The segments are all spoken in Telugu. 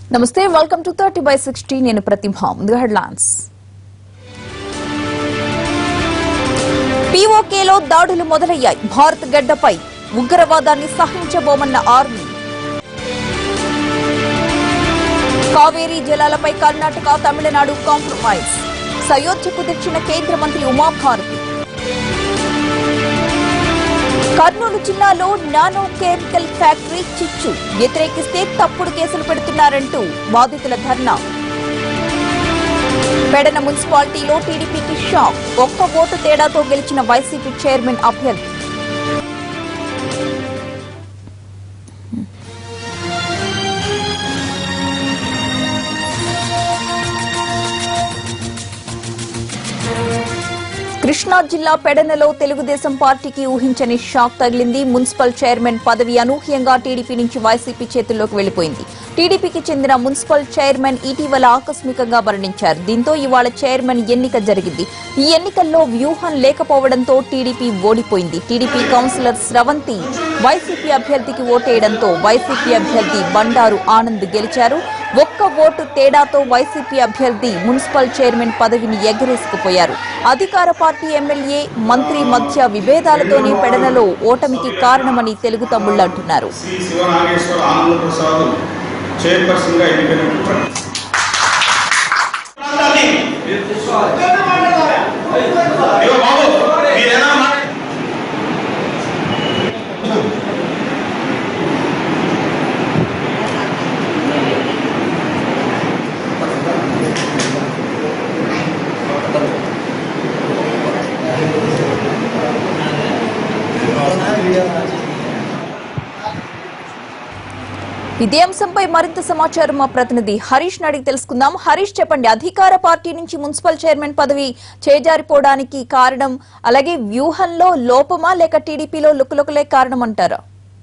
నమస్తే welcome to thirty by sixty నేను ప్రతిభ ముందుగా హెడ్లైన్స్ పీఓకేలో దాడులు మొదలయ్యాయి భారత్ గడ్డపై ఉగ్రవాదాన్ని సహించబోమన్న ఆర్మీ కావేరీ జలాలపై కర్ణాటక తమిళనాడు కాంప్రమైజ్ సయోధ్యకు తెచ్చిన కేంద్ర మంత్రి ఉమాభారతి కర్నూలు జిల్లాలో నానో కెమికల్ ఫ్యాక్టరీ చిచ్చు వ్యతిరేకిస్తే తప్పుడు కేసులు పెడుతున్నారంటూ బాధితుల ధర్నా పెడన మున్సిపాలిటీలో టీడీపీకి షాక్ ఒక్క ఓటు తేడాతో గెలిచిన వైసీపీ చైర్మన్ అభ్యర్థి కృష్ణా జిల్లా పెడనలో తెలుగుదేశం పార్టీకి ఊహించని షాక్ తగిలింది మున్సిపల్ చైర్మన్ పదవి అనూహ్యంగా టీడీపీ నుంచి వైసీపీ చేతుల్లోకి వెళ్లిపోయింది టీడీపీకి చెందిన మున్సిపల్ చైర్మన్ ఇటీవల ఆకస్మికంగా మరణించారు దీంతో ఇవాళ చైర్మన్ ఎన్నిక జరిగింది ఈ ఎన్నికల్లో వ్యూహం లేకపోవడంతో టీడీపీ ఓడిపోయింది టీడీపీ కౌన్సిలర్ స్రవంతి వైసీపీ అభ్యర్థికి ఓటేయడంతో వైసీపీ అభ్యర్థి బండారు ఆనంద్ గెలిచారు ఒక్క ఓటు తేడాతో వైసీపీ అభ్యర్థి మున్సిపల్ చైర్మన్ పదవిని ఎగరేసుకుపోయారు అధికార పార్టీ ఎమ్మెల్యే మంత్రి మధ్య విభేదాలతోనే పెడనలో ఓటమికి కారణమని తెలుగు తమ్ముళ్లు అంటున్నారు శ్రీ శివనాగేశ్వర ఆనంద ప్రసాద్ చైర్పర్సన్ గా ఎన్నికైనట్టు ప్రకటించారు. ప్రాంతాన్ని ఇదిగో బాబు, మీరేనా మా- ఇదే అంశంపై మరింత సమాచారం మా ప్రతినిధి హరీష్ అడిగి తెలుసుకుందాం హరీష్ చెప్పండి అధికార పార్టీ నుంచి మున్సిపల్ చైర్మన్ పదవి చేజారిపోవడానికి కారణం అలాగే వ్యూహంలో లోపమా లేక టీడీపీలో లుకలుకలే కారణం అంటారా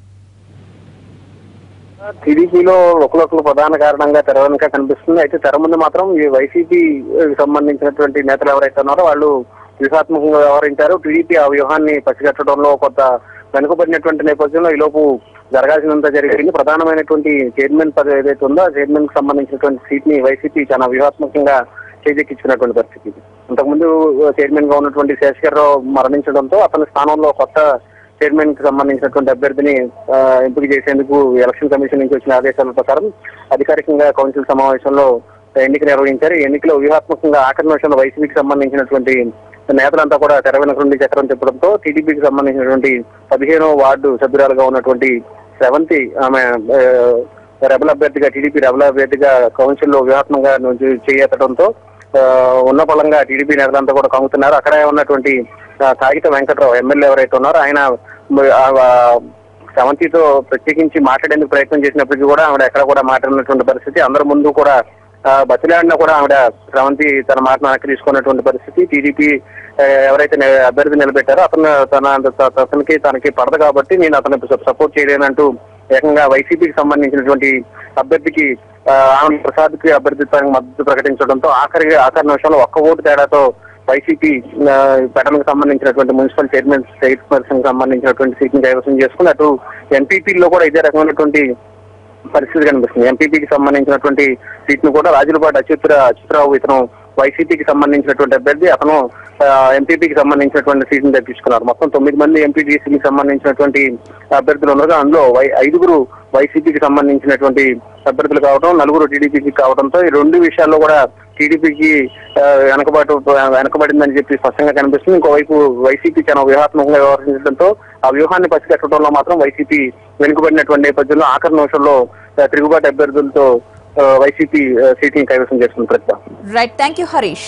టీడీపీలో ఒకరొకరు ప్రధాన కారణంగా తెర వెనుక కనిపిస్తుంది అయితే తెర ముందు మాత్రం ఈ వైసీపీ సంబంధించినటువంటి నేతలు ఎవరైతే ఉన్నారో వాళ్ళు వ్యూహాత్మకంగా వ్యవహరించారు టీడీపీ ఆ వ్యూహాన్ని పసిగట్టడంలో కొంత వెనుకబడినటువంటి నేపథ్యంలో ఈ లోపు జరగాల్సినంత జరిగింది ప్రధానమైనటువంటి చైర్మన్ పదవి ఏదైతే ఉందో ఆ చైర్మన్ కి సంబంధించినటువంటి సీట్ ని వైసీపీ చాలా వ్యూహాత్మకంగా చేజెక్కించుకున్నటువంటి పరిస్థితి అంతకుముందు చైర్మన్ గా ఉన్నటువంటి శేషకర్రావు మరణించడంతో అతని స్థానంలో కొత్త చైర్మన్ కి సంబంధించినటువంటి అభ్యర్థిని ఆ, ఎంపిక చేసేందుకు ఎలక్షన్ కమిషన్ నుంచి వచ్చిన ఆదేశాల ప్రకారం అధికారికంగా కౌన్సిల్ సమావేశంలో ఎన్నిక నిర్వహించారు ఈ ఎన్నికలో వ్యూహాత్మకంగా ఆఖరి నిమిషంలో వైసీపీకి సంబంధించినటువంటి నేతలంతా కూడా తెర వెనుక నుండి చక్రం తిప్పడంతో టీడీపీకి సంబంధించినటువంటి పదిహేనో వార్డు సభ్యురాలుగా ఉన్నటువంటి శ్రవంతి ఆమె ఆ, రెబల్ అభ్యర్థిగా టీడీపీ రెబల్ అభ్యర్థిగా కౌన్సిల్లో వ్యూహాత్మకంగా నుంచి చేయెత్తడంతో ఆ, ఉన్న పలంగా టీడీపీ నేతలంతా కూడా కంగుతున్నారు అక్కడే ఉన్నటువంటి ఆ, కాగిత వెంకట్రావు ఎమ్మెల్యే ఎవరైతే ఉన్నారో ఆయన ఆ, ఆ, శ్రవంతితో ప్రత్యేకించి మాట్లాడేందుకు ప్రయత్నం చేసినప్పటికీ కూడా ఆవిడ ఎక్కడ కూడా మాట్లాడినటువంటి పరిస్థితి అందరి ముందు కూడా ఆ, బతిలాడినా కూడా ఆవిడ శ్రవంతి తన మాటను వెనక్కి తీసుకున్నటువంటి పరిస్థితి టీడీపీ ఆ, ఎవరైతే ని- అభ్యర్థి నిలబెట్టారో అతను తన త- అతనికి తనకి పడదు కాబట్టి నేను అతను సపోర్ట్ చేయలేనంటూ ఏకంగా వైసీపీకి సంబంధించినటువంటి అభ్యర్థికి ఆ, ఆనంద్ ప్రసాద్ కి అభ్యర్థిత్వానికి మద్దతు ప్రకటించడంతో ఆఖరి ఆఖరి నిమిషంలో ఒక్క ఓటు తేడాతో వైసీపీ ఆ, పట్టణంకి సంబంధించినటువంటి మున్సిపల్ చైర్మన్ చైర్పర్సన్ కి సంబంధించినటువంటి సీట్ ని కైవసం చేసుకుని అటు ఎంపీపీలో కూడా ఇదే రకమైనటువంటి పరిస్థితి కనిపిస్తుంది ఎంపీపీకి సంబంధించినటువంటి సీట్ ను కూడా రాజులపాటి అచ్యుత అచ్యుతరావు ఇతను వైసీపీకి సంబంధించినటువంటి అభ్యర్థి అతను ఎంపీపీకి సంబంధించినటువంటి సీట్ ని తెప్పించుకున్నారు మొత్తం తొమ్మిది మంది ఎంపీటీసీకి సంబంధించినటువంటి అభ్యర్థులు ఉన్నారు అందులో వై- ఐదుగురు వైసీపీకి సంబంధించినటువంటి అభ్యర్థులు కావడం నలుగురు టీడీపీకి కావడంతో ఈ రెండు విషయాల్లో కూడా టీడీపీకి వెనకబాటు వెనకబడిందని చెప్పి స్పష్టంగా కనిపిస్తుంది ఇంకోవైపు వైసీపీ చాలా వ్యూహాత్మకంగా వ్యవహరించడంతో ఆ వ్యూహాన్ని పసిగట్టడంలో మాత్రం వైసీపీ వెనుకబడినటువంటి నేపథ్యంలో ఆఖరి నిమిషంలో ఆ, తిరుగుబాటు అభ్యర్థులతో ఆ, వైసీపీ ఆ, సీట్ని కైవసం చేస్తుంది ప్రస్తుతం రైట్ థ్యాంక్ యూ హరీష్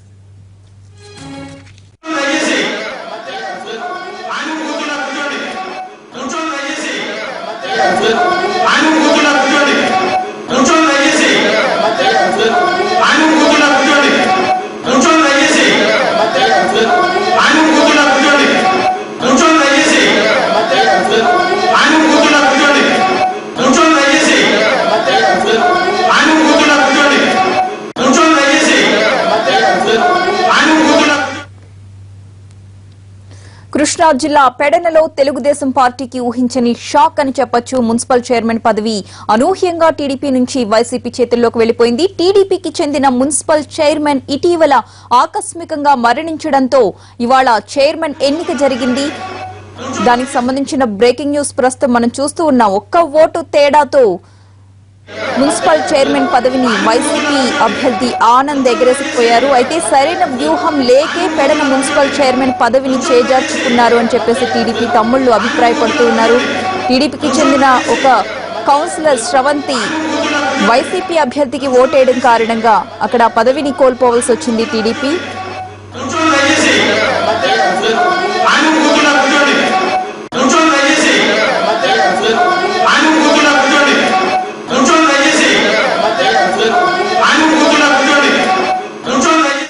దయచేసి ఆయన కూర్చున్నా కూర్చోండి కూర్చోండి దయచేసి ఆయన కూర్చున్నా కూర్చోండి కూర్చోండి దయచేసి ఆయన కూర్చున్నా కూర్చోండి కూర్చోండి దయచేసి ఆయన కూర్చున్నా కూర్చోండి కూర్చోండి దయచేసి ఆయన కూర్చున్నా కూర్చోండి కూర్చోండి దయచేసి ఆయన కూర్చున్నా కూర్చోండి కూర్చోండి దయచేసి ఆయన కూర్చున్నా కృష్ణా జిల్లా పెడనలో తెలుగుదేశం పార్టీకి ఊహించని షాక్ అని చెప్పొచ్చు మున్సిపల్ చైర్మన్ పదవి అనూహ్యంగా టీడీపీ నుంచి వైసీపీ చేతుల్లోకి వెళ్లిపోయింది టీడీపీకి చెందిన మున్సిపల్ చైర్మన్ ఇటీవల ఆకస్మికంగా మరణించడంతో ఇవాళ చైర్మన్ ఎన్నిక జరిగింది దానికి సంబంధించిన బ్రేకింగ్ న్యూస్ ప్రస్తుతం మనం చూస్తూ ఉన్నాం ఒక్క ఓటు తేడాతో మున్సిపల్ చైర్మన్ పదవిని వైసీపీ అభ్యర్థి ఆనంద్ ఎగరేసిపోయారు అయితే సరైన వ్యూహం లేకే పెడన మున్సిపల్ చైర్మన్ పదవిని చేజార్చుకున్నారు అని చెప్పేసి టీడీపీ తమ్ముళ్లు అభిప్రాయపడుతూ ఉన్నారు టీడీపీకి చెందిన ఒక కౌన్సిలర్ శ్రవంతి వైసీపీ అభ్యర్థికి ఓటేయడం కారణంగా అక్కడ ఆ పదవిని కోల్పోవలసి వచ్చింది టీడీపీ కూర్చోండి దయచేసి ఆయన కూర్చున్నా కూర్చోండి కూర్చోండి దయచేసి ఆయన కూర్చున్నా కూర్చోండి కూర్చోండి దయచేసి ఆయన కూర్చున్నా కూర్చోండి కూర్చోండి దయచేసి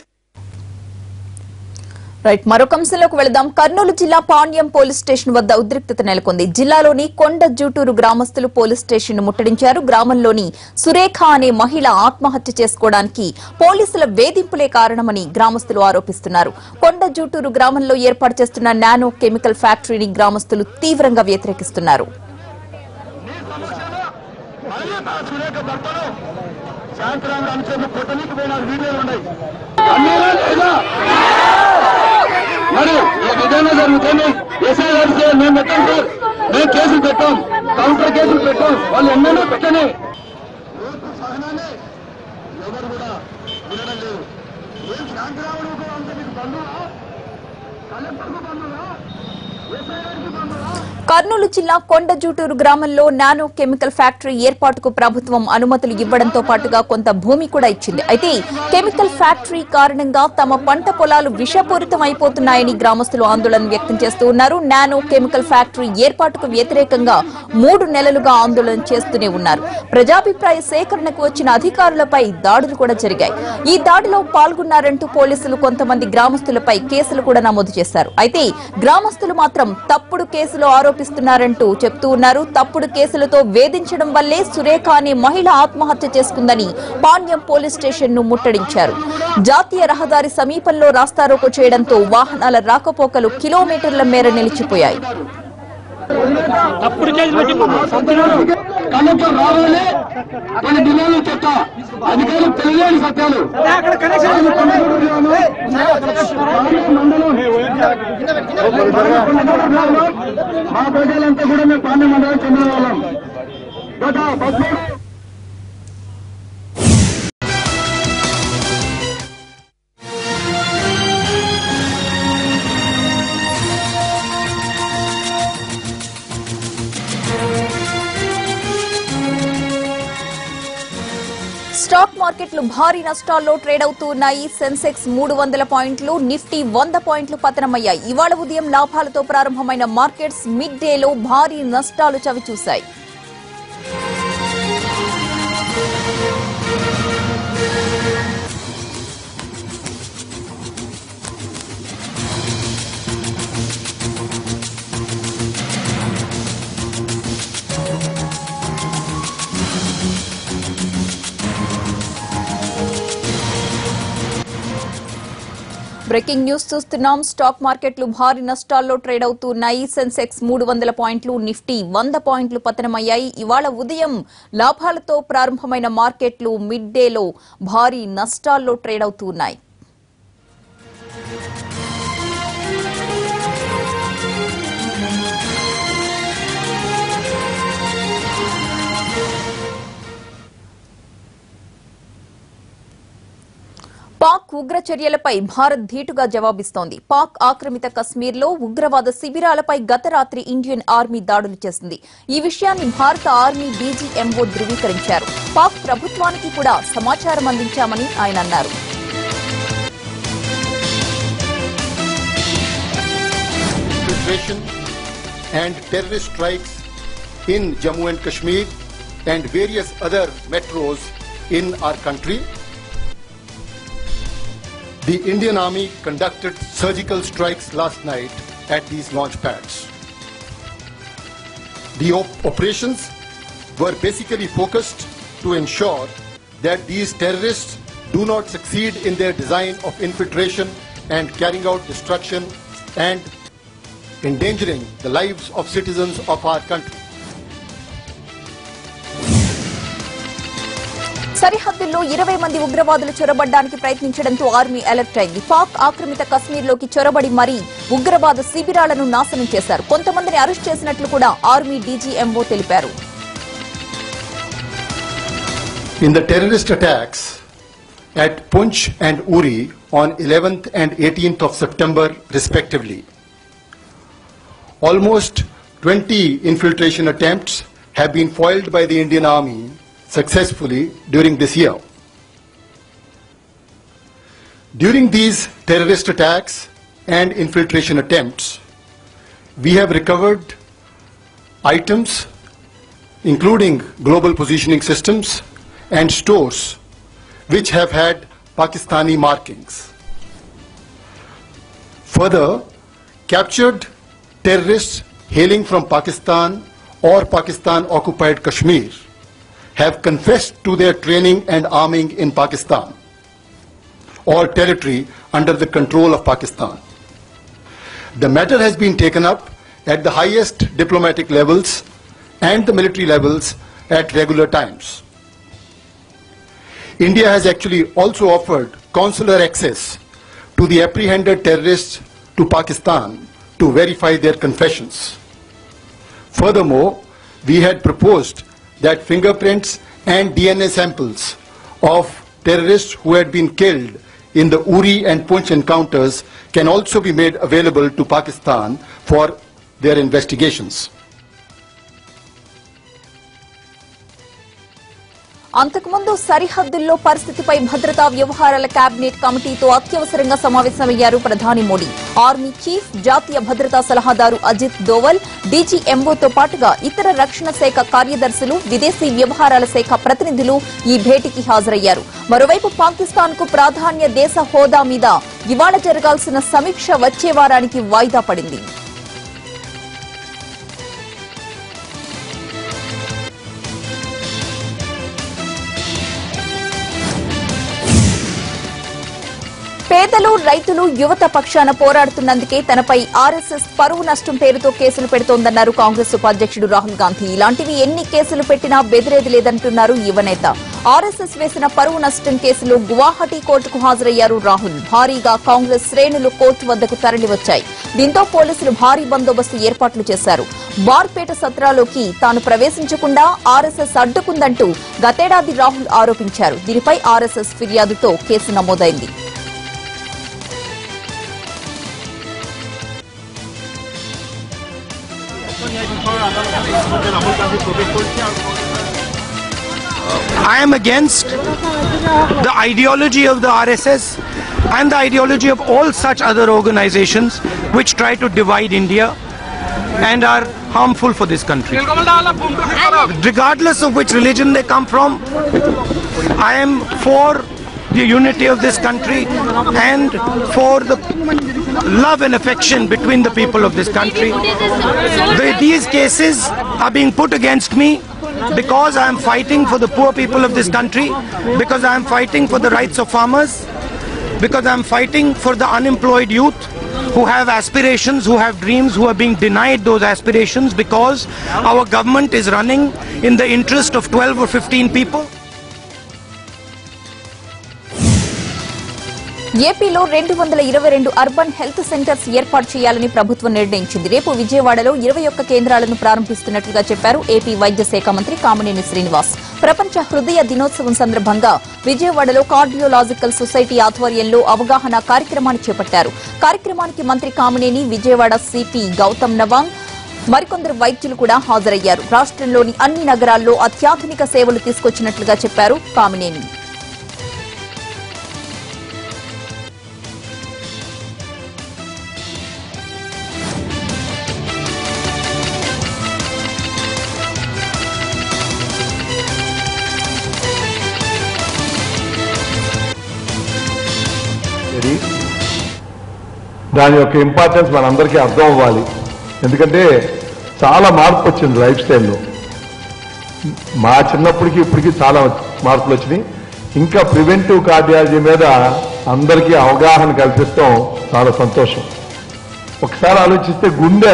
రైట్ మరొక అంశంలోకి వెళదాం కర్నూలు జిల్లా పాండ్యం పోలీస్ స్టేషన్ వద్ద ఉద్రిక్తత నెలకొంది జిల్లాలోని కొండ జూటూరు గ్రామస్తులు పోలీస్ స్టేషన్ ను ముట్టడించారు గ్రామంలోని సురేఖ అనే మహిళ ఆత్మహత్య చేసుకోవడానికి పోలీసుల వేధింపులే కారణమని గ్రామస్తులు ఆరోపిస్తున్నారు కొండ జూటూరు గ్రామంలో ఏర్పాటు చేస్తున్న నానో కెమికల్ ఫ్యాక్టరీని గ్రామస్తులు తీవ్రంగా వ్యతిరేకిస్తున్నారు సాయంత్రం అంశాలు కొట్టనికి పోయిన వీడియోలు ఉన్నాయి అన్నీరా లేదా మరి ఏదైనా జరుగుతుంది ఎస్ఐ గారికి మేము పెట్టాం సార్ మేము కేసులు పెట్టాం కౌంటర్ కేసులు పెట్టాం వాళ్ళు ఎన్నెన్నో పెట్టని ఎవరు కూడా వినడం లేదు ఏం శాంతిరాముడు కూడా అంత మీకు బంధువా కలెక్టర్కు బంధువా ఎస్ఐ గారికి బంధువా కర్నూలు జిల్లా కొండజూటూరు గ్రామంలో నానో కెమికల్ ఫ్యాక్టరీ ఏర్పాటుకు ప్రభుత్వం అనుమతులు ఇవ్వడంతో పాటుగా కొంత భూమి కూడా ఇచ్చింది అయితే కెమికల్ ఫ్యాక్టరీ కారణంగా తమ పంట పొలాలు విషపూరితం అయిపోతున్నాయని గ్రామస్తులు ఆందోళన వ్యక్తం చేస్తూ ఉన్నారు నానో కెమికల్ ఫ్యాక్టరీ ఏర్పాటుకు వ్యతిరేకంగా మూడు నెలలుగా ఆందోళన చేస్తూనే ఉన్నారు ప్రజాభిప్రాయ సేకరణకు వచ్చిన అధికారులపై దాడులు కూడా జరిగాయి ఈ దాడిలో పాల్గొన్నారంటూ పోలీసులు కొంతమంది గ్రామస్తులపై కేసులు కూడా నమోదు చేశారు అయితే గ్రామస్తులు మాత్రం తప్పుడు కేసులు ఆరోపిస్తున్నారంటూ చెప్తూ ఉన్నారు తప్పుడు కేసులతో వేధించడం వల్లే సురేఖ అనే మహిళ ఆత్మహత్య చేసుకుందని పాండ్యం పోలీస్ స్టేషన్ ను ముట్టడించారు జాతీయ రహదారి సమీపంలో రాస్తారోకో చేయడంతో వాహనాల రాకపోకలు కిలోమీటర్ల మేర నిలిచిపోయాయి కలెక్టర్ రావాలి కొన్ని దినాలు చెత్త అధికారులు తెలియని సత్యాలు మా ప్రజలంతా కూడా మేము పాండ్య మండలం చెందిన వాళ్ళం గత పద్మూడు స్టాక్ మార్కెట్లు భారీ నష్టాల్లో ట్రేడ్ అవుతూ ఉన్నాయి సెన్సెక్స్ మూడు వందల పాయింట్లు నిఫ్టీ వంద పాయింట్లు పతనమయ్యాయి ఇవాళ ఉదయం లాభాలతో ప్రారంభమైన మార్కెట్స్ మిడ్ డేలో భారీ నష్టాలు చవిచూశాయి బ్రేకింగ్ న్యూస్ చూస్తున్నాం స్టాక్ మార్కెట్లు భారీ నష్టాల్లో ట్రేడ్ అవుతూ ఉన్నాయి సెన్సెక్స్ మూడు వందల పాయింట్లు నిఫ్టీ వంద పాయింట్లు పతనమయ్యాయి ఇవాళ ఉదయం లాభాలతో ప్రారంభమైన మార్కెట్లు మిడ్ డేలో భారీ నష్టాల్లో ట్రేడ్ అవుతూ ఉన్నాయి పాక్ ఉగ్ర చర్యలపై భారత్ ధీటుగా జవాబిస్తోంది పాక్ ఆక్రమిత కశ్మీర్లో ఉగ్రవాద శిబిరాలపై గత రాత్రి ఇండియన్ ఆర్మీ దాడులు చేసింది ఈ విషయాన్ని భారత ఆర్మీ డీజీఎంఓ ధృవీకరించారు పాక్ ప్రభుత్వానికి కూడా సమాచారం అందించామని ఆయన అన్నారు infiltration and terrorist strikes in Jammu and Kashmir and various other metros in our country. The Indian Army conducted surgical strikes last night at these launch pads. The op- operations were basically focused to ensure that these terrorists do not succeed in their design of infiltration and carrying out destruction and endangering the lives of citizens of our country. సరిహద్దుల్లో ఇరవై మంది ఉగ్రవాదులు చొరబడ్డానికి ప్రయత్నించడంతో ఆర్మీ అలర్ట్ అయింది పాక్ ఆక్రమిత కశ్మీర్లోకి చొరబడి మరీ ఉగ్రవాద శిబిరాలను నాశనం చేశారు కొంతమందిని అరెస్ట్ చేసినట్లు కూడా ఆర్మీ డీజీఎంఓ తెలిపారు In the terrorist attacks at Punch and Uri on 11th and 18th of September, respectively, almost 20 infiltration attempts have been foiled by the Indian Army successfully during this year. During these terrorist attacks and infiltration attempts, we have recovered items including global positioning systems and stores which have had Pakistani markings. Further, captured terrorists hailing from Pakistan or Pakistan occupied Kashmir have confessed to their training and arming in Pakistan or territory under the control of Pakistan. The matter has been taken up at the highest diplomatic levels and the military levels at regular times. India has actually also offered consular access to the apprehended terrorists to Pakistan to verify their confessions. Furthermore, we had proposed that fingerprints and DNA samples of terrorists who had been killed in the Uri and Punch encounters can also be made available to Pakistan for their investigations. అంతకుముందు సరిహద్దుల్లో పరిస్థితిపై భద్రతా వ్యవహారాల కేబినెట్ కమిటీతో అత్యవసరంగా సమావేశమయ్యారు ప్రధాని మోడీ ఆర్మీ చీఫ్ జాతీయ భద్రతా సలహాదారు అజిత్ దోవల్ డీజీఎంఓతో పాటుగా ఇతర రక్షణ శాఖ కార్యదర్శులు విదేశీ వ్యవహారాల శాఖ ప్రతినిధులు ఈ భేటీకి హాజరయ్యారు మరోవైపు పాకిస్తాన్ కు ప్రాధాన్య దేశ హోదా మీద ఇవాళ జరగాల్సిన సమీక్ష వచ్చే వారానికి వాయిదా పడింది పేదలు రైతులు యువత పక్షాన పోరాడుతున్నందుకే తనపై ఆర్ఎస్ఎస్ పరువు నష్టం పేరుతో కేసులు పెడుతోందన్నారు కాంగ్రెస్ ఉపాధ్యక్షుడు రాహుల్ గాంధీ ఇలాంటివి ఎన్ని కేసులు పెట్టినా బెదిరేది లేదంటున్నారు యువనేత ఆర్ఎస్ఎస్ వేసిన పరువు నష్టం కేసులో గువాహటి కోర్టుకు హాజరయ్యారు రాహుల్ భారీగా కాంగ్రెస్ శ్రేణులు కోర్టు వద్దకు తరలివచ్చాయి దీంతో పోలీసులు భారీ బందోబస్తు ఏర్పాట్లు చేశారు బార్పేట సత్రాలోకి తాను ప్రవేశించకుండా ఆర్ఎస్ఎస్ అడ్డుకుందంటూ గతేడాది రాహుల్ ఆరోపించారు దీనిపై ఆర్ఎస్ఎస్ ఫిర్యాదుతో కేసు నమోదైంది I am against the ideology of the RSS and the ideology of all such other organizations which try to divide India and are harmful for this country. Regardless of which religion they come from, I am for the unity of this country and for the love and affection between the people of this country. The- these cases are being put against me because I am fighting for the poor people of this country, because I am fighting for the rights of farmers, because I am fighting for the unemployed youth who have aspirations, who have dreams, who are being denied those aspirations because our government is running in the interest of 12 or 15 people. ఏపీలో రెండు వందల ఇరవై రెండు అర్బన్ హెల్త్ సెంటర్స్ ఏర్పాటు చేయాలని ప్రభుత్వం నిర్ణయించింది రేపు విజయవాడలో ఇరవై ఒక్క కేంద్రాలను ప్రారంభిస్తున్నట్లుగా చెప్పారు ఏపీ వైద్య శాఖ మంత్రి కామినేని శ్రీనివాస్ ప్రపంచ హృదయ దినోత్సవం సందర్భంగా విజయవాడలో కార్డియోలాజికల్ సొసైటీ ఆధ్వర్యంలో అవగాహన కార్యక్రమాన్ని చేపట్టారు కార్యక్రమానికి మంత్రి కామినేని విజయవాడ సిపి గౌతమ్ నవాంగ్ మరికొందరు వైద్యులు కూడా హాజరయ్యారు రాష్ట్రంలోని అన్ని నగరాల్లో అత్యాధునిక సేవలు తీసుకొచ్చినట్లుగా చెప్పారు కామినేని ఇది దాని యొక్క ఇంపార్టెన్స్ మనందరికీ అర్థం అవ్వాలి ఎందుకంటే చాలా మార్పు వచ్చింది లైఫ్ స్టైల్లో మా చిన్నప్పటికి ఇప్పటికి చాలా మార్పులు వచ్చినాయి ఇంకా ప్రివెంటివ్ కార్డియాలజీ మీద అందరికీ అవగాహన కల్పిస్తాం చాలా సంతోషం ఒకసారి ఆలోచిస్తే గుండె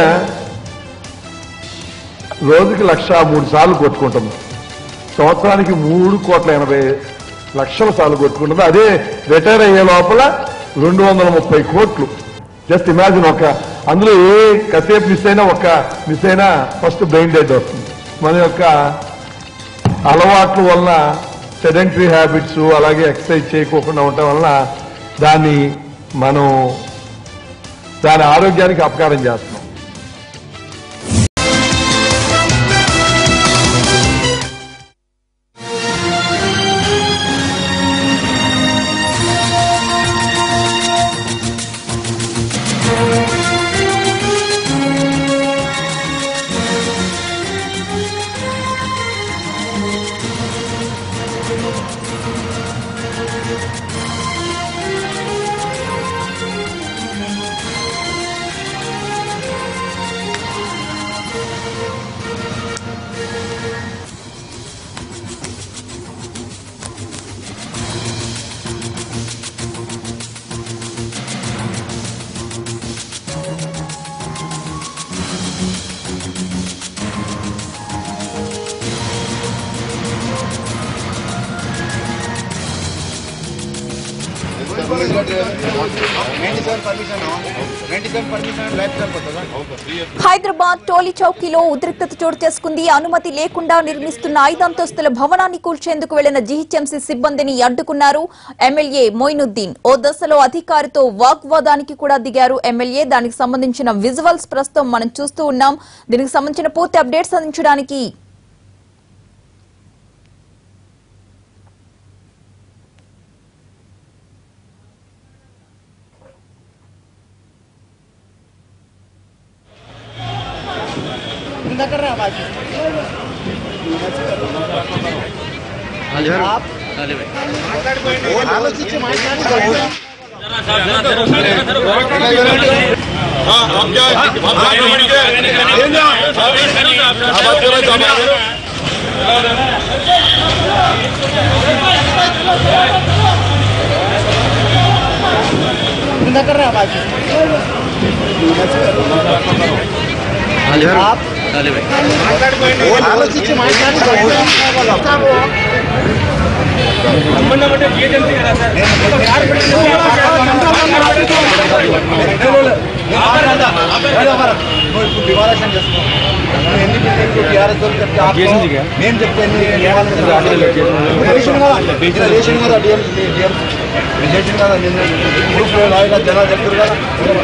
రోజుకి లక్ష మూడు సార్లు కొట్టుకుంటుంది సంవత్సరానికి మూడు కోట్ల ఎనభై లక్షల సార్లు కొట్టుకుంటుంది అదే రిటైర్ అయ్యే లోపల రెండు వందల ముప్పై కోట్లు జస్ట్ ఇమాజిన్ ఒక అందులో ఏ కసేపు మిస్ అయినా ఒక మిస్ అయినా ఫస్ట్ బ్రెయిన్ డెడ్ వస్తుంది మన యొక్క అలవాట్ల వలన సెడెంటరీ హ్యాబిట్స్ అలాగే ఎక్సర్సైజ్ చేయకోకుండా ఉండటం వలన దాన్ని మనం దాని ఆరోగ్యానికి అపకారం చేస్తున్నాం హైదరాబాద్ టోలీ చౌకీలో ఉద్రిక్తత చోటు చేసుకుంది అనుమతి లేకుండా నిర్మిస్తున్న ఐదంతస్తుల భవనాన్ని కూల్చేందుకు వెళ్లిన జీహెచ్ఎంసీ సిబ్బందిని అడ్డుకున్నారు ఎమ్మెల్యే మొయినుద్దీన్ ఓ దశలో అధికారితో వాగ్వాదానికి కూడా దిగారు ఎమ్మెల్యే దానికి సంబంధించిన విజువల్స్ ప్రస్తుతం మనం చూస్తూ ఉన్నాం దీనికి సంబంధించిన పూర్తి అప్డేట్స్ అందించడానికి నేను చెప్తాను రేషన్ కదా రేషన్ కదా డిఎం డిఎం రేషన్ కదా నిన్న గ్రూప్ లాగా జనాలు చెప్తారు కదా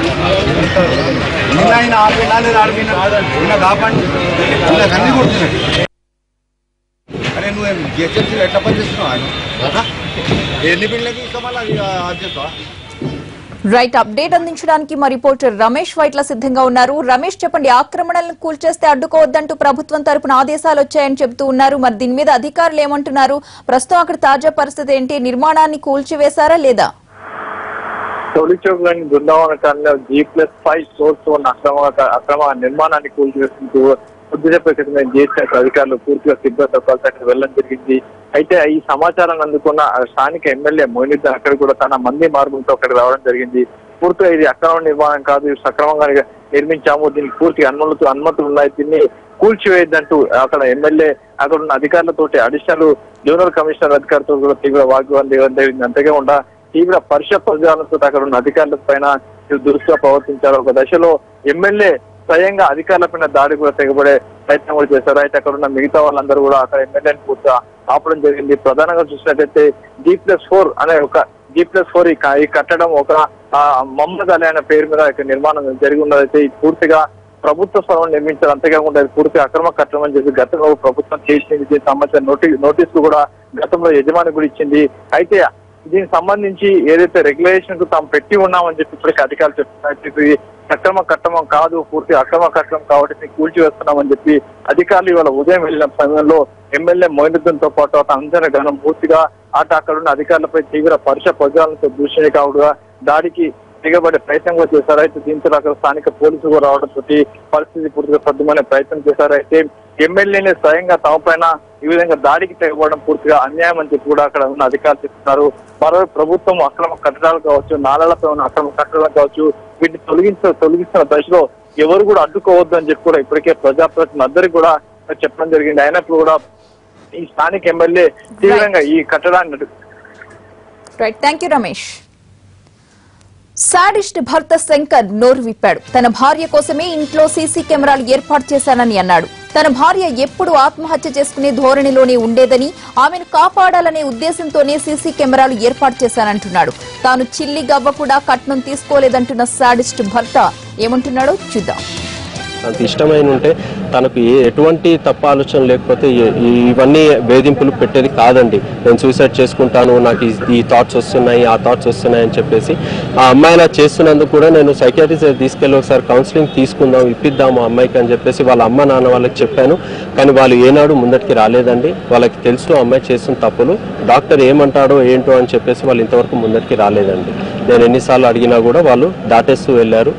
నిన్న ఆయన ఆడిపోయినా నేను ఆడిపోయినా నిన్న కాపాడి నిన్న కన్నీ కొడుతున్నాడు అరే నువ్వు జిహెచ్ఎంసీ ఎట్లా పని చేస్తున్నావు ఎన్ని బిళ్ళకి ఇస్తాం మళ్ళీ అది చేస్తావా రైట్ అప్డేట్ అందించడానికి మా రిపోర్టర్ రమేష్ వైట్ల సిద్ధంగా ఉన్నారు రమేష్ చెప్పండి ఆక్రమణలను కూల్చేస్తే అడ్డుకోవద్దంటూ ప్రభుత్వం తరపున ఆదేశాలు వచ్చాయని చెబుతూ ఉన్నారు మరి దీని మీద అధికారులు ఏమంటున్నారు ప్రస్తుతం అక్కడ తాజా పరిస్థితి ఏంటి నిర్మాణాన్ని కూల్చివేశారా లేదా తొలిచోకులోని బృందావన కాలంలో జీ ప్లస్ ఫైవ్ స్టోర్స్ ఉన్న అక్రమ అక్రమ నిర్మాణాన్ని కూల్చివేస్తుంటూ కొద్దిసేపు క్రితమే జిహెచ్ఎస్ అధికారులు పూర్తిగా సిబ్బంది కలిసి అక్కడ వెళ్ళడం జరిగింది అయితే ఈ సమాచారాన్ని అందుకున్న స్థానిక ఎమ్మెల్యే మోయినుద్దీన్ అక్కడ కూడా తన మంది మార్గంతో అక్కడికి రావడం జరిగింది పూర్తిగా ఇది అక్రమ నిర్మాణం కాదు ఇది సక్రమంగా నిర్మించాము దీనికి పూర్తి అనుమతులు అనుమతులు ఉన్నాయి దీన్ని కూల్చివేయద్దంటూ అక్కడ ఎమ్మెల్యే అక్కడ ఉన్న అధికారులతోటి అడిషనల్ జోనల్ కమిషనర్ అధికారులతో కూడా తీవ్ర వాగ్వాదం దిగడం జరిగింది అంతేకాకుండా తీవ్ర పరుష ప్రజాలతో అక్కడ ఉన్న అధికారుల పైన దురుసుగా ప్రవర్తించారు ఒక దశలో ఎమ్మెల్యే స్వయంగా అధికారుల పైన దాడి కూడా తెగబడే ప్రయత్నం కూడా చేశారు అయితే అక్కడ ఉన్న మిగతా వాళ్ళందరూ కూడా అక్కడ ఎమ్మెల్యేని పూర్తిగా ఆపడం జరిగింది ప్రధానంగా చూసినట్టయితే జీ ప్లస్ ఫోర్ అనే ఒక జీ ప్లస్ ఫోర్ ఈ క- ఈ కట్టడం ఒక ఆ, మహమ్మద్ అలీ అనే పేరు మీద ఇక్కడ నిర్మాణం జరిగి ఉన్నదైతే ఇది పూర్తిగా ప్రభుత్వ స్థలం నిర్మించారు అంతేకాకుండా ఇది పూర్తి అక్రమ కట్టడం అని చెప్పి గతంలో ప్రభుత్వం చేసింది దీనికి సంబంధించిన నోటీస్ నోటీసులు కూడా గతంలో యజమాని కూడా ఇచ్చింది అయితే దీనికి సంబంధించి ఏదైతే రెగ్యులేషన్ కు తాము పెట్టి ఉన్నామని చెప్పి ఇప్పటికీ అధికారులు చెప్తున్నారు ఇది సక్రమ కట్టడం కాదు పూర్తి అక్రమ కట్టడం కాబట్టి దీన్ని కూల్చివేస్తున్నామని చెప్పి అధికారులు ఇవాళ ఉదయం వెళ్ళిన సమయంలో ఎమ్మెల్యే మొయినుద్దీన్ తో పాటు అతను అందరి గణం పూర్తిగా అటు అక్కడ ఉన్న అధికారులపై తీవ్ర పరుష ప్రజలతో దూషణికావుడుగా దాడికి దిగబడే ప్రయత్నం కూడా చేశారు అయితే దీంతో అక్కడ స్థానిక పోలీసులు కూడా రావడంతో పరిస్థితి పూర్తిగా సర్దుమనే ప్రయత్నం చేశారు అయితే ఎమ్మెల్యేని స్వయంగా తమ పైన ఈ విధంగా దాడికి తెగబడడం పూర్తిగా అన్యాయం అని చెప్పి కూడా అక్కడ ఉన్న అధికారులు చెప్తున్నారు మరోవైపు ప్రభుత్వం అక్రమ కట్టడాలు కావచ్చు నాళాలపై ఉన్న అక్రమ కట్టడాలు కావచ్చు వీటిని తొలగించ తొలగిస్తున్న దశలో ఎవరు కూడా అడ్డుకోవద్దు అని చెప్పి కూడా ఇప్పటికే ప్రజాప్రతినిధులు అందరికీ కూడా చెప్పడం జరిగింది అయినప్పుడు కూడా ఈ స్థానిక ఎమ్మెల్యే తీవ్రంగా ఈ కట్టడాన్ని right thank you Ramesh sadist భర్త శంకర్ నోరు విప్పాడు తన భార్య కోసమే ఇంట్లో సీసీ కెమెరాలు ఏర్పాటు చేశానని అన్నాడు తన భార్య ఎప్పుడు ఆత్మహత్య చేసుకునే ధోరణిలోనే ఉండేదని ఆమెను కాపాడాలనే ఉద్దేశంతోనే సీసీ కెమెరాలు ఏర్పాటు చేశానంటున్నాడు తాను చిల్లి గవ్వ కూడా కట్నం తీసుకోలేదంటున్న సాడిస్ట్ భర్త ఏమంటున్నాడో చూద్దాం అంత ఇష్టమైన ఉంటే తనకు ఏ ఎటువంటి తప్ప ఆలోచన లేకపోతే ఈ- ఈ- ఇవన్నీ వేధింపులు పెట్టేది కాదండి నేను సూసైడ్ చేసుకుంటాను నాకు ఈ- ఈ థాట్స్ వస్తున్నాయి ఆ థాట్స్ వస్తున్నాయి అని చెప్పేసి ఆ అమ్మాయి అలా చేస్తున్నందుకు కూడా నేను సైకాట్రిస్ట్ తీసుకెళ్ళి ఒకసారి కౌన్సిలింగ్ తీసుకుందాం ఇప్పిద్దాము ఆ అమ్మాయికి అని చెప్పేసి వాళ్ళ అమ్మ నాన్న వాళ్ళకి చెప్పాను కానీ వాళ్ళు ఏనాడు ముందటికి రాలేదండి వాళ్ళకి తెలుసు ఆ అమ్మాయి చేస్తున్న తప్పులు డాక్టర్ ఏమంటాడో ఏంటో అని చెప్పేసి వాళ్ళు ఇంతవరకు ముందటికి రాలేదండి నేను ఎన్నిసార్లు అడిగినా కూడా వాళ్ళు దాటేస్తూ వెళ్ళారు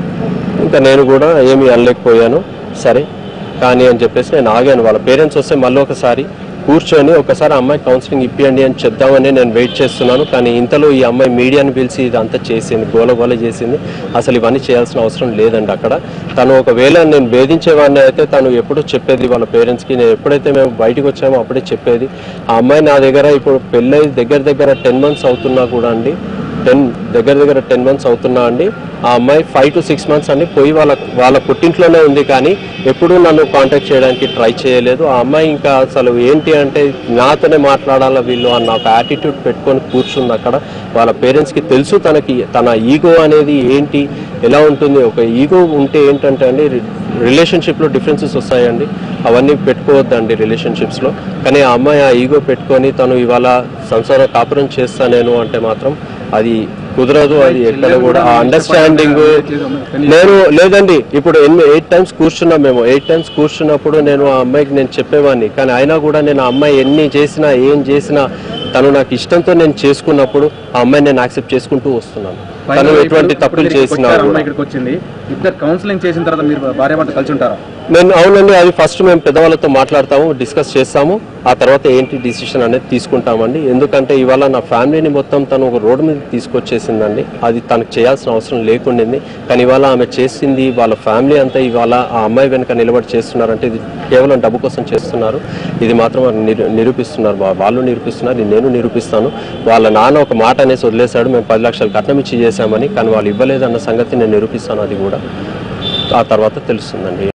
ఇంకా నేను కూడా ఏమీ అనలేకపోయాను సరే కానీ అని చెప్పేసి నేను ఆగాను వాళ్ళ పేరెంట్స్ వస్తే మళ్ళీ ఒకసారి కూర్చొని ఒకసారి అమ్మాయి కౌన్సిలింగ్ ఇప్పియండి అని చెప్దామని నేను వెయిట్ చేస్తున్నాను కానీ ఇంతలో ఈ అమ్మాయి మీడియాని పిలిచి ఇదంతా చేసింది గోల గోల చేసింది అసలు ఇవన్నీ చేయాల్సిన అవసరం లేదండి అక్కడ తను ఒకవేళ నేను వేధించేవాడిని అయితే తను ఎప్పుడూ చెప్పేది వాళ్ళ పేరెంట్స్కి నేను ఎప్పుడైతే మేము బయటకు వచ్చామో అప్పుడే చెప్పేది ఆ అమ్మాయి నా దగ్గర ఇప్పుడు పెళ్ళై దగ్గర దగ్గర టెన్ మంత్స్ అవుతున్నా కూడా అండి టెన్ దగ్గర దగ్గర టెన్ మంత్స్ అవుతున్నా అండి ఆ అమ్మాయి ఫైవ్ టు సిక్స్ మంత్స్ అండి పోయి వాళ్ళ వాళ్ళ పుట్టింట్లోనే ఉంది కానీ ఎప్పుడూ నన్ను కాంటాక్ట్ చేయడానికి ట్రై చేయలేదు ఆ అమ్మాయి ఇంకా అసలు ఏంటి అంటే నాతోనే మాట్లాడాలా వీళ్ళు అన్న ఒక యాటిట్యూడ్ పెట్టుకొని కూర్చుంది అక్కడ వాళ్ళ పేరెంట్స్కి తెలుసు తనకి తన ఈగో అనేది ఏంటి ఎలా ఉంటుంది ఒక ఈగో ఉంటే ఏంటంటే అండి రిలేషన్షిప్లో డిఫరెన్సెస్ వస్తాయండి అవన్నీ పెట్టుకోవద్దండి రిలేషన్షిప్స్లో కానీ ఆ అమ్మాయి ఆ ఈగో పెట్టుకొని తను ఇవాళ సంసార కాపురం చేస్తా నేను అంటే మాత్రం అది కుదరదు అది ఎక్కడ కూడా ఆ అండర్స్టాండింగ్ నేను లేదండి ఇప్పుడు ఎన్ని ఎయిట్ టైమ్స్ కూర్చున్నాం మేము ఎయిట్ టైమ్స్ కూర్చున్నప్పుడు నేను ఆ అమ్మాయికి నేను చెప్పేవాడిని కానీ అయినా కూడా నేను ఆ అమ్మాయి ఎన్ని చేసినా ఏం చేసినా తను నాకు ఇష్టంతో నేను చేసుకున్నప్పుడు ఆ అమ్మాయి నేను యాక్సెప్ట్ చేసుకుంటూ వస్తున్నాను తను ఎటువంటి తప్పులు చేసినా కూడా. అమ్మాయి ఇక్కడికి వచ్చింది ఇద్దరు కౌన్సిలింగ్ చేసిన తర్వాత మీరు భార్య భర్త కలిసి ఉంటారా నేను అవునండి అది ఫస్ట్ మేము పెద్దవాళ్ళతో మాట్లాడతాము డిస్కస్ చేస్తాము ఆ తర్వాత ఏంటి డిసిషన్ అనేది తీసుకుంటామండి ఎందుకంటే ఇవాళ నా ఫ్యామిలీని మొత్తం తను ఒక రోడ్డు మీద తీసుకొచ్చేసిందండి అది తనకు చేయాల్సిన అవసరం లేకుండింది కానీ ఇవాళ ఆమె చేసింది వాళ్ళ ఫ్యామిలీ అంతా ఇవాళ ఆ అమ్మాయి వెనుక నిలబడి చేస్తున్నారంటే ఇది కేవలం డబ్బు కోసం చేస్తున్నారు ఇది మాత్రం వారు నిరూ- నిరూపిస్తున్నారు వా- వాళ్ళు నిరూపిస్తున్నారు ఇది నేను నిరూపిస్తాను వాళ్ళ నాన్న ఒక మాట అనేసి వదిలేశాడు మేము పది లక్షలు కట్నం ఇచ్చి చేశామని కానీ వాళ్ళు ఇవ్వలేదన్న సంగతి నేను నిరూపిస్తాను అది కూడా ఆ తర్వాత తెలుస్తుందండి